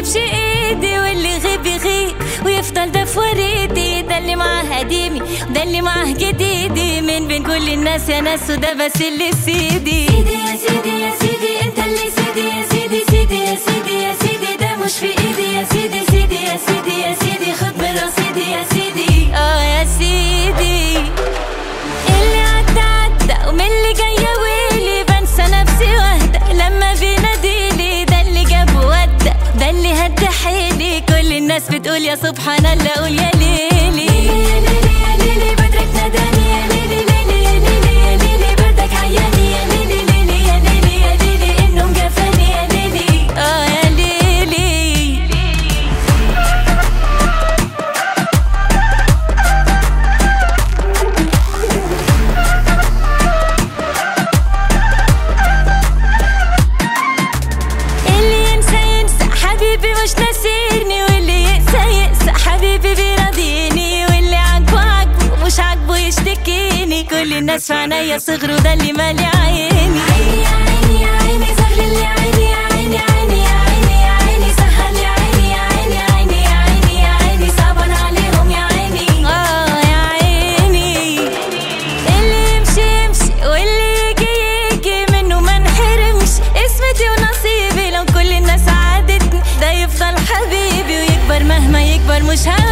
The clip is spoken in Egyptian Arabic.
يمشي ايدي واللي يغيب يغيب ويفضل ده في وريدي ده اللي معاه قديمي ده اللي معاه جديدي من بين كل الناس يا ناس وده بس اللي سيدي سيدي يا سيدي يا سيدي انت اللي سيدي يا سيدي سيدي يا سيدي يا سيدي ده مش في ايدي يا سيدي سيدي يا سيدي يا سيدي خد من رصيدي يا سيدي اه يا سيدي اللي عدى عدى ومن اللي جاية ويلي بنسى نفسي واهدى لما بيناديلي ده اللي جاب ودى ده اللي هدى حيلي كل الناس بتقول يا سبحان الله قول يا ليلي يا ليلي يا ليلي بدرك ناداني يا ليلي ليلي يا ليلي يا ليلي بردك عياني يا ليلي ليلي يا ليلي يا ليلي انه مجفاني يا ليلي اه يا ليلي اللي ينسى ينسى حبيبي مش ناسيني واللي يقسى يقسى حبيبي بيراضيني واللي عاجبه عاجبه مش عاجبه يشتكيني كل الناس في عينيا صغروا ده اللي مالي عيني عيني يا عيني يا عيني سهل اللي عيني يا عيني عيني يا عيني يا عيني سهل يا عيني يا عيني عيني يا عيني يا عيني صعبان عليهم يا عيني اه يا عيني اللي يمشي يمشي واللي يجي يجي منه ما نحرمش اسمتي ونصيبي لو كل الناس عادتني ده يفضل حبيبي ويكبر مهما يكبر مش هم